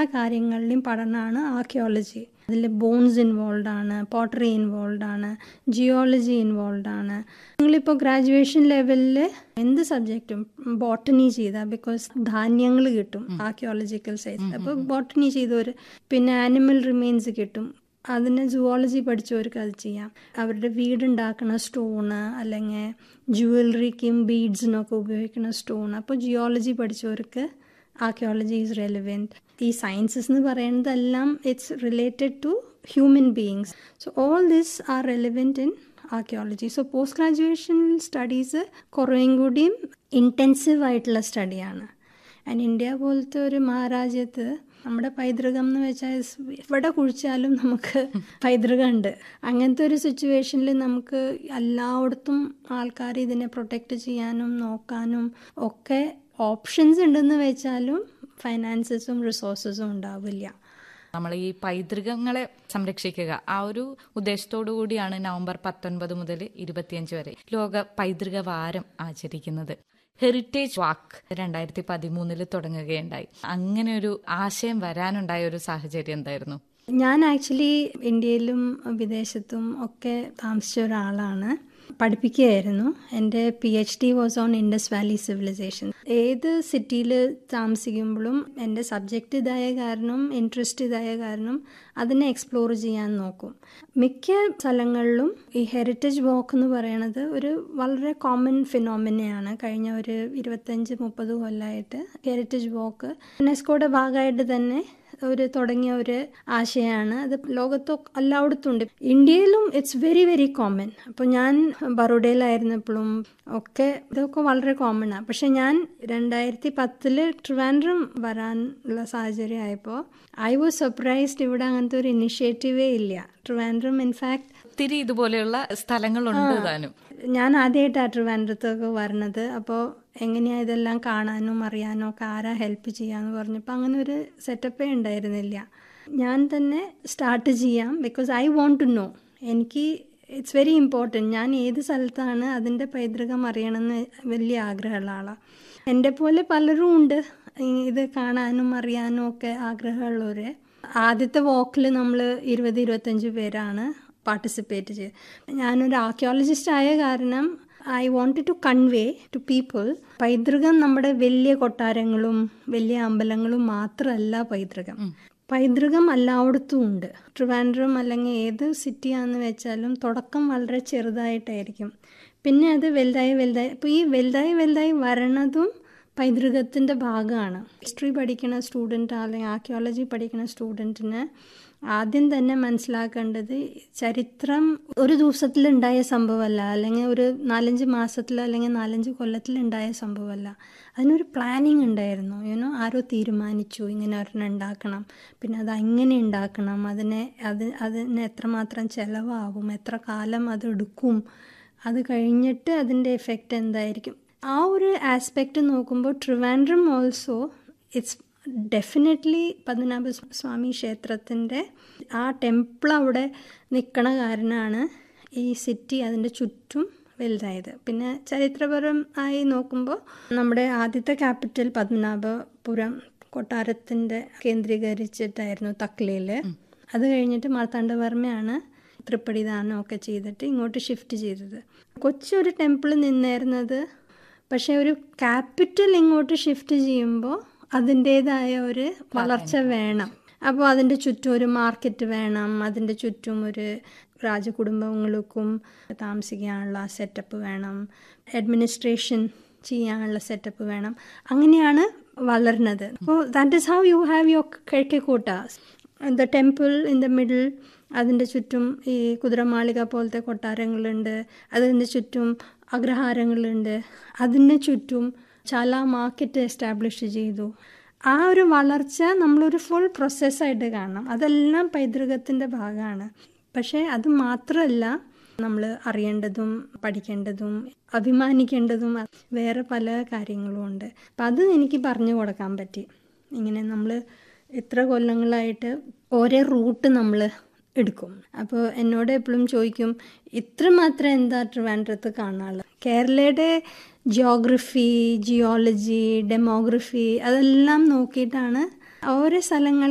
കാര്യങ്ങളുടെയും പഠനമാണ് ആർക്കിയോളജി അതിൽ ബോൺസ് ഇൻവോൾവ് ആണ് പോട്ടറി ഇൻവോൾവ് ആണ് ജിയോളജി ഇൻവോൾവ് ആണ് നിങ്ങളിപ്പോൾ ഗ്രാജുവേഷൻ ലെവലിൽ എന്ത് സബ്ജക്റ്റും ബോട്ടണി ചെയ്താൽ ബിക്കോസ് ധാന്യങ്ങൾ കിട്ടും ആർക്കിയോളജിക്കൽ സൈൻസ് അപ്പോൾ ബോട്ടണി ചെയ്തവർ പിന്നെ ആനിമൽ റിമെയിൻസ് കിട്ടും അതിന് സുവോളജി പഠിച്ചവർക്ക് അത് ചെയ്യാം അവരുടെ വീടുണ്ടാക്കുന്ന സ്റ്റോണ് അല്ലെങ്കിൽ ജുവലറിക്കും ബീഡ്സിനൊക്കെ ഉപയോഗിക്കുന്ന സ്റ്റോൺ അപ്പോൾ ജിയോളജി പഠിച്ചവർക്ക് ആർക്കിയോളജി ഈസ് റെലിവെൻറ്റ് ഈ സയൻസസ് എന്ന് പറയുന്നതെല്ലാം it's related to human beings so all this are relevant in archaeology so post graduation studies കുറേയും കൂടിയും ഇൻറ്റൻസീവ് ആയിട്ടുള്ള സ്റ്റഡിയാണ് ആൻഡ് ഇന്ത്യ പോലത്തെ ഒരു മഹാരാജ്യത്ത് നമ്മുടെ പൈതൃകം എന്ന് വെച്ചാൽ എവിടെ കുഴിച്ചാലും നമുക്ക് പൈതൃകം ഉണ്ട് അങ്ങനത്തെ ഒരു സിറ്റുവേഷനിൽ നമുക്ക് എല്ലായിടത്തും ആൾക്കാർ ഇതിനെ പ്രൊട്ടക്റ്റ് ചെയ്യാനും നോക്കാനും ഒക്കെ ഓപ്ഷൻസ് ഉണ്ടെന്ന് വെച്ചാലും ഫൈനാൻസസും റിസോഴ്സസും ഉണ്ടാവില്ല നമ്മൾ ഈ പൈതൃകങ്ങളെ സംരക്ഷിക്കുക ആ ഒരു ഉദ്ദേശത്തോടു കൂടിയാണ് നവംബർ പത്തൊൻപത് മുതൽ ഇരുപത്തിയഞ്ച് വരെ ലോക പൈതൃക വാരം ആചരിക്കുന്നത് ഹെറിറ്റേജ് വാക്ക് രണ്ടായിരത്തി പതിമൂന്നില് തുടങ്ങുകയുണ്ടായി അങ്ങനെ ഒരു ആശയം വരാനുണ്ടായ ഒരു സാഹചര്യം എന്തായിരുന്നു ഞാൻ ആക്ച്വലി ഇന്ത്യയിലും വിദേശത്തും ഒക്കെ താമസിച്ച ഒരാളാണ് പഠിപ്പിക്കുകയായിരുന്നു എൻ്റെ P H D was on Indus valley civilisation ഏത് സിറ്റിയിൽ താമസിക്കുമ്പോഴും എൻ്റെ സബ്ജക്റ്റ് ഇതായ കാരണം ഇൻട്രസ്റ്റ് ഇതായ കാരണം അതിനെ എക്സ്പ്ലോർ ചെയ്യാൻ നോക്കും മിക്ക സ്ഥലങ്ങളിലും ഈ ഹെറിറ്റേജ് വാക്ക് എന്ന് പറയുന്നത് ഒരു വളരെ കോമൺ ഫിനോമിനയാണ് കഴിഞ്ഞ ഒരു ഇരുപത്തഞ്ച് മുപ്പത് കൊല്ലമായിട്ട് ഹെറിറ്റേജ് വാക്ക് യുനെസ്കോയുടെ ഭാഗമായിട്ട് തന്നെ ഒരു തുടങ്ങിയ ഒരു ആശയമാണ് അത് ലോകത്ത് എല്ലായിടത്തും ഉണ്ട് ഇന്ത്യയിലും ഇറ്റ്സ് വെരി വെരി കോമൺ അപ്പോൾ ഞാൻ ബറോഡയിലായിരുന്നപ്പോഴും ഒക്കെ ഇതൊക്കെ വളരെ കോമൺ ആണ് പക്ഷെ ഞാൻ രണ്ടായിരത്തി പത്തില് ട്രിവാൻഡ്രം വരാനുള്ള സാഹചര്യം ആയപ്പോൾ ഐ വാസ് സർപ്രൈസ്ഡ് ഇവിടെ അങ്ങനത്തെ ഒരു ഇനിഷ്യേറ്റീവേ ഇല്ല ട്രിവാൻഡ്രം ഇൻഫാക്ട് ഒത്തിരി ഇതുപോലെയുള്ള സ്ഥലങ്ങളുണ്ട് താനും ഞാൻ ആദ്യമായിട്ടാണ് ട്രിവാൻഡ്രത്തൊക്കെ വരുന്നത് അപ്പോൾ എങ്ങനെയാ ഇതെല്ലാം കാണാനും അറിയാനും ഒക്കെ ആരാ ഹെൽപ്പ് ചെയ്യാന്ന് പറഞ്ഞപ്പോൾ അങ്ങനെ ഒരു സെറ്റപ്പേ ഉണ്ടായിരുന്നില്ല ഞാൻ തന്നെ സ്റ്റാർട്ട് ചെയ്യാം because I want to know എനിക്ക് ഇറ്റ്സ് വെരി ഇമ്പോർട്ടൻറ്റ് ഞാൻ ഏത് സ്ഥലത്താണ് അതിൻ്റെ പൈതൃകം അറിയണമെന്ന് വലിയ ആഗ്രഹമുള്ള ആളാണ് എൻ്റെ പോലെ പലരും ഉണ്ട് ഇത് കാണാനും അറിയാനും ഒക്കെ ആഗ്രഹമുള്ളവർ ആദ്യത്തെ വോക്കിൽ നമ്മൾ ഇരുപത് ഇരുപത്തഞ്ച് പേരാണ് പാർട്ടിസിപ്പേറ്റ് ചെയ്ത് ഞാനൊരു ആർക്കിയോളജിസ്റ്റ് ആയ കാരണം I wanted to convey to people പൈതൃകം നമ്മുടെ വലിയ കൊട്ടാരങ്ങളും വലിയ അമ്പലങ്ങളും മാത്രമല്ല പൈതൃകം പൈതൃകം എല്ലായിടത്തും ഉണ്ട് ട്രിവാൻഡ്രം അല്ലെങ്കിൽ ഏത് സിറ്റിയാണെന്ന് വെച്ചാലും തുടക്കം വളരെ ചെറുതായിട്ടായിരിക്കും പിന്നെ അത് വലുതായി വലുതായി ഇപ്പോൾ ഈ വലുതായി വലുതായി വരണതും പൈതൃകത്തിൻ്റെ ഭാഗമാണ് ഹിസ്റ്ററി പഠിക്കുന്ന സ്റ്റുഡൻറ്റ് അല്ലെങ്കിൽ ആർക്കിയോളജി പഠിക്കുന്ന സ്റ്റുഡൻറ്റിന് ആദ്യം തന്നെ മനസ്സിലാക്കേണ്ടത് ചരിത്രം ഒരു ദിവസത്തിലുണ്ടായ സംഭവമല്ല അല്ലെങ്കിൽ ഒരു നാലഞ്ച് മാസത്തിൽ അല്ലെങ്കിൽ നാലഞ്ച് കൊല്ലത്തിലുണ്ടായ സംഭവമല്ല അതിനൊരു പ്ലാനിങ് ഉണ്ടായിരുന്നു യുനോ ആരോ തീരുമാനിച്ചു ഇങ്ങനെ ഒരെണ്ണം ഉണ്ടാക്കണം പിന്നെ അത് എങ്ങനെ ഉണ്ടാക്കണം അതിനെ അത് അതിന് എത്രമാത്രം ചിലവാകും എത്ര കാലം അത് എടുക്കും അത് കഴിഞ്ഞിട്ട് അതിൻ്റെ എഫക്റ്റ് എന്തായിരിക്കും ആ ഒരു ആസ്പെക്റ്റ് നോക്കുമ്പോൾ Trivandrum also it's definitely Padmanabha Swamy ക്ഷേത്രത്തിൻ്റെ ആ ടെമ്പിൾ അവിടെ നിൽക്കണ കാരണമാണ് ഈ സിറ്റി അതിൻ്റെ ചുറ്റും വലുതായത് പിന്നെ ചരിത്രപരമായി നോക്കുമ്പോൾ നമ്മുടെ ആദ്യത്തെ ക്യാപിറ്റൽ പത്മനാഭപുരം കൊട്ടാരത്തിൻ്റെ കേന്ദ്രീകരിച്ചിട്ടായിരുന്നു തക്ലയിൽ അത് കഴിഞ്ഞിട്ട് മാർത്താണ്ഡവർമ്മയാണ് തൃപ്പടിദാനം ഒക്കെ ചെയ്തിട്ട് ഇങ്ങോട്ട് ഷിഫ്റ്റ് ചെയ്തത് കൊച്ചൊരു ടെമ്പിൾ നിന്നിരുന്നത് പക്ഷേ ഒരു ക്യാപിറ്റൽ ഇങ്ങോട്ട് ഷിഫ്റ്റ് ചെയ്യുമ്പോൾ അതിൻ്റേതായ ഒരു വളർച്ച വേണം അപ്പോൾ അതിൻ്റെ ചുറ്റും ഒരു മാർക്കറ്റ് വേണം അതിൻ്റെ ചുറ്റും ഒരു രാജകുടുംബങ്ങൾക്കും താമസിക്കാനുള്ള സെറ്റപ്പ് വേണം അഡ്മിനിസ്ട്രേഷൻ ചെയ്യാനുള്ള സെറ്റപ്പ് വേണം അങ്ങനെയാണ് വളർന്നത് അപ്പോൾ that is how you have your Kizhakkekotta the temple in the middle അതിൻ്റെ ചുറ്റും ഈ കുതിരമാളിക പോലത്തെ കൊട്ടാരങ്ങളുണ്ട് അതിൻ്റെ ചുറ്റും അഗ്രഹാരങ്ങളുണ്ട് അതിന് ചുറ്റും ചാല മാർക്കറ്റ് എസ്റ്റാബ്ലിഷ് ചെയ്തു ആ ഒരു വളർച്ച നമ്മളൊരു ഫുൾ പ്രോസസ്സായിട്ട് കാണണം അതെല്ലാം പൈതൃകത്തിൻ്റെ ഭാഗമാണ് പക്ഷേ അത് മാത്രമല്ല നമ്മൾ അറിയേണ്ടതും പഠിക്കേണ്ടതും അഭിമാനിക്കേണ്ടതും വേറെ പല കാര്യങ്ങളും ഉണ്ട് അപ്പം അത് എനിക്ക് പറഞ്ഞു കൊടുക്കാൻ പറ്റി ഇങ്ങനെ നമ്മൾ ഇത്ര കൊല്ലങ്ങളായിട്ട് ഓരോ റൂട്ട് നമ്മൾ എടുക്കും അപ്പോൾ എന്നോട് എപ്പോഴും ചോദിക്കും ഇത്രമാത്രം എന്താ ട്രിവാൻഡ്രത്ത് കാണാനുള്ളത് കേരളയുടെ ജിയോഗ്രഫി ജിയോളജി ഡെമോഗ്രഫി അതെല്ലാം നോക്കിയിട്ടാണ് ഓരോ സ്ഥലങ്ങൾ